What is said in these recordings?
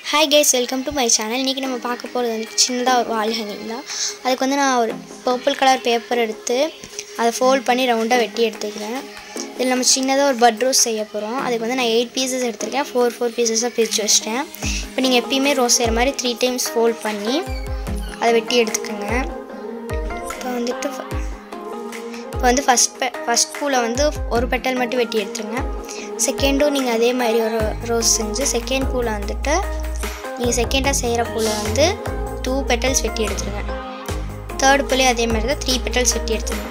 hi guys welcome to my channel இன்றைக்கி நம்ம பார்க்க போகிறது வந்து சின்னதாக ஒரு வால் ஹேங்கிங் தான் அதுக்கு வந்து நான் ஒரு பர்பிள் கலர் பேப்பர் எடுத்து அதை ஃபோல்ட் பண்ணி ரவுண்டாக வெட்டி எடுத்துக்கிறேன் இதில் நம்ம சின்னதாக ஒரு பட் ரோஸ் செய்ய போகிறோம் அதுக்கு வந்து நான் எயிட் பீசஸ் எடுத்திருக்கேன் ஃபோர் ஃபோர் பீசஸாக பிரித்து வச்சிட்டேன் இப்போ நீங்கள் எப்பயுமே ரோஸ் செய்கிற மாதிரி த்ரீ டைம்ஸ் ஃபோல்ட் பண்ணி அதை வெட்டி எடுத்துக்கோங்க இப்போ வந்துட்டு ஃப- இப்போ வந்து ஃபஸ்ட் பெ ஃபஸ்ட் பூவில் வந்து ஒரு பெட்டல் மட்டும் வெட்டி எடுத்துருங்க செகண்டும் நீங்கள் அதே மாதிரி ஒரு ரோஸ் செஞ்சு செகண்ட் பூவில் வந்துட்டு நீங்கள் செகண்டாக செய்கிற பூவில் வந்து டூ பெட்டல்ஸ் வெட்டி எடுத்துருங்க தேர்ட் பூலேயும் அதே மாதிரி தான் த்ரீ பெட்டல்ஸ் வெட்டி எடுத்துருங்க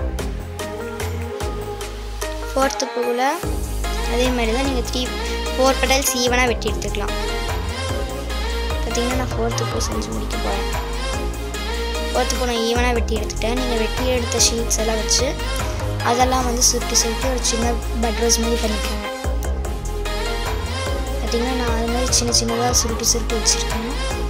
ஃபோர்த்து பூவில் அதே மாதிரி தான் நீங்கள் த்ரீ ஃபோர் பெட்டல்ஸ் ஈவனாக வெட்டி எடுத்துக்கலாம் பார்த்தீங்கன்னா நான் ஃபோர்த்து பூ செஞ்சு முடிக்க போகிறேன் ஃபோர்த்து பூ நான் ஈவனாக வெட்டி எடுத்துட்டேன் நீங்கள் வெட்டி எடுத்த ஷீட்ஸ் எல்லாம் வச்சு அதெல்லாம் வந்து சுருட்டி சுருட்டி ஒரு சின்ன பட் ரோஸ் மாதிரி பண்ணிக்கோங்க பார்த்தீங்கன்னா நான் அது மாதிரி சின்ன சின்னதாக சுருட்டி சுருட்டி வச்சுருக்கேன்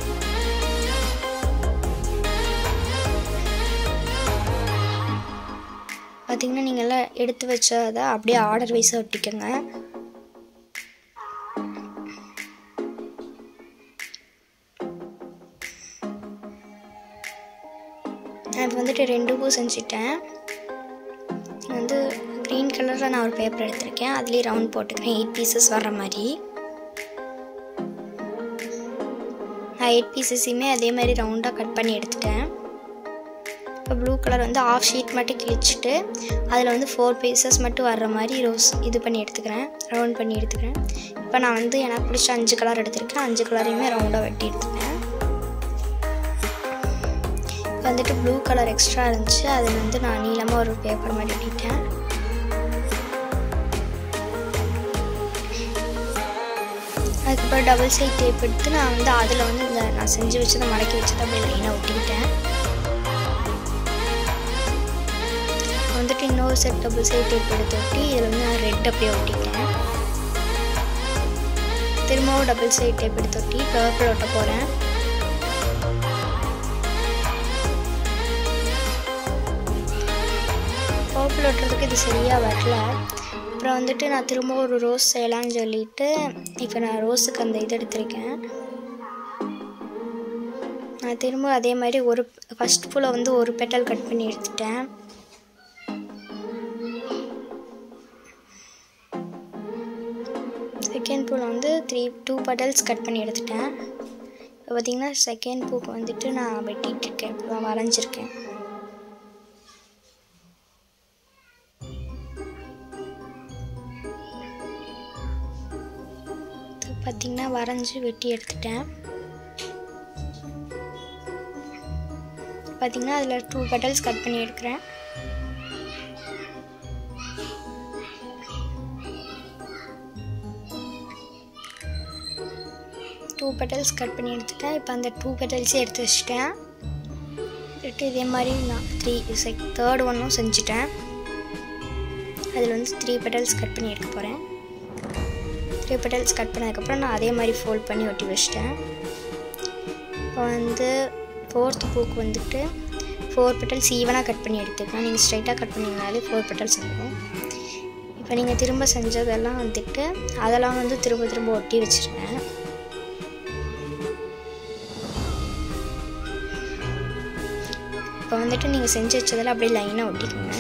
பார்த்தீங்கன்னா நீங்கள் எல்லாம் எடுத்து வச்சதை அப்படியே ஆர்டர் வைஸாக ஒட்டிக்கோங்க நான் இப்போ வந்துட்டு ரெண்டு பூ செஞ்சுட்டேன் வந்து க்ரீன் கலரில் நான் ஒரு பேப்பர் எடுத்திருக்கேன் அதுலேயே ரவுண்ட் போட்டுக்கிறேன் எயிட் பீசஸ் வர்ற மாதிரி நான் எயிட் பீசஸையுமே அதே மாதிரி ரவுண்டாக கட் பண்ணி எடுத்துட்டேன் இப்போ ப்ளூ கலர் வந்து ஆஃப் ஷீட் மட்டும் கிழிச்சிட்டு அதில் வந்து ஃபோர் பீசஸ் மட்டும் வர்ற மாதிரி ரோஸ் இது பண்ணி எடுத்துக்கிறேன் ரவுண்ட் பண்ணி எடுத்துக்கிறேன் இப்போ நான் வந்து எனக்கு பிடிச்ச அஞ்சு கலர் எடுத்திருக்கேன் அஞ்சு கலரையுமே ரவுண்டாக வெட்டி எடுத்துட்டேன் இப்போ வந்துட்டு ப்ளூ கலர் எக்ஸ்ட்ரா இருந்துச்சு அதை வந்து நான் நீளமாக ஒரு பேப்பர் மாதிரி ஒட்டிட்டேன் அதுக்கப்புறம் டபுள் சைட் டேப் எடுத்து நான் வந்து அதில் வந்து இந்த நான் செஞ்சு வச்சதை மடக்கி வச்சதை அப்படியே லைனாக ஒட்டிக்கிட்டேன் வந்துட்டு இன்னொரு செட் டபுள் சைட் டேப் எடுத்து ஒட்டி இதில் வந்து நான் ரெட் அப்படியே ஒட்டிட்டேன் திரும்பவும் டபுள் சைட் டேப் எடுத்து ஒட்டி பர்பிள் ஒட்ட போகிறேன் பர்பிள் ஒட்டுறதுக்கு இது சரியாக வரல அப்புறம் வந்துட்டு நான் திரும்ப ஒரு ரோஸ் செய்யலாம்னு சொல்லிட்டு இப்போ நான் ரோஸுக்கு அந்த இது எடுத்திருக்கேன் நான் திரும்ப அதே மாதிரி ஒரு ஃபஸ்ட் பூவில் வந்து ஒரு பெட்டல் கட் பண்ணி எடுத்துட்டேன் செகண்ட் பூவில் வந்து த்ரீ டூ பெட்டல்ஸ் கட் பண்ணி எடுத்துட்டேன் இப்போ பார்த்தீங்கன்னா செகண்ட் பூக்கு வந்துட்டு நான் வெட்டிட்டு இருக்கேன் இப்போ தான் வரைஞ்சிருக்கேன் பார்த்தீங்கன்னா வரைஞ்சி வெட்டி எடுத்துட்டேன் பார்த்தீங்கன்னா அதில் டூ பெட்டல்ஸ் கட் பண்ணி எடுக்கிறேன் டூ பெட்டல்ஸ் கட் பண்ணி எடுத்துட்டேன் இப்போ அந்த டூ பெட்டல்ஸே எடுத்து வச்சிட்டேன் எடுத்து இதே மாதிரி நான் த்ரீ செக் தேர்ட் ஒன்றும் செஞ்சுட்டேன் அதில் வந்து த்ரீ பெட்டல்ஸ் கட் பண்ணி எடுக்க போகிறேன் த்ரீ பெட்டல்ஸ் கட் பண்ணதுக்கப்புறம் நான் அதே மாதிரி ஃபோல்ட் பண்ணி ஒட்டி வச்சிட்டேன் இப்போ வந்து ஃபோர்த் பூக்கு வந்துட்டு ஃபோர் பெட்டல்ஸ் ஈவனாக கட் பண்ணி எடுத்துக்கலாம் நீங்கள் ஸ்ட்ரைட்டாக கட் பண்ணிங்கனாலே ஃபோர் பெட்டல்ஸ் வந்துடும் இப்போ நீங்கள் திரும்ப செஞ்சதெல்லாம் வந்துட்டு அதெல்லாம் வந்து திரும்ப திரும்ப ஒட்டி வச்சுருங்க இப்போ வந்துட்டு நீங்கள் செஞ்சு வச்சதெல்லாம் அப்படியே லைனாக ஒட்டிக்கோங்க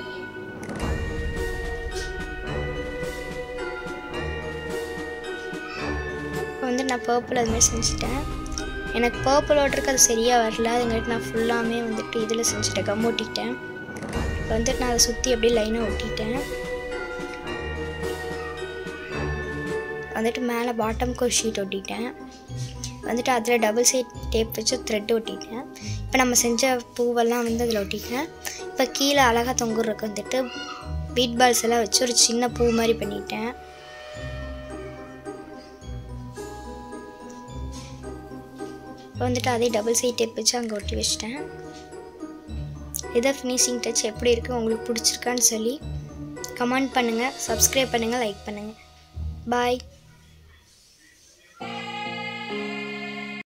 இப்போ வந்து நான் பர்பிள் அதுமாதிரி செஞ்சுட்டேன் எனக்கு பர்பிள் ஓட்டுறதுக்கு அது சரியாக வரல அதுங்காட்டி நான் ஃபுல்லாமே வந்துட்டு இதில் செஞ்சுட்டேன் கம் ஒட்டிட்டேன் இப்போ வந்துட்டு நான் அதை சுற்றி அப்படியே லைனாக ஒட்டிட்டேன் வந்துட்டு மேலே பாட்டம்க்கு ஒரு ஷீட் ஒட்டிட்டேன் வந்துட்டு அதில் டபுள் சைட் டேப் வச்சு த்ரெட் ஒட்டிட்டேன் இப்போ நம்ம செஞ்ச பூவெல்லாம் வந்து அதில் ஒட்டிட்டேன் இப்போ கீழே அழகாக தொங்குறதுக்கு வந்துட்டு பீட் பால்ஸ் எல்லாம் வச்சு ஒரு சின்ன பூ மாதிரி பண்ணிட்டேன் இப்போ வந்துட்டு அதே டபுள் சைட் டேப் வச்சு அங்கே ஒட்டி வச்சிட்டேன் இதை ஃபினிஷிங் டச் எப்படி இருக்குது உங்களுக்கு பிடிச்சிருக்கான்னு சொல்லி கமெண்ட் பண்ணுங்கள் சப்ஸ்கிரைப் பண்ணுங்கள் லைக் பண்ணுங்கள் பாய்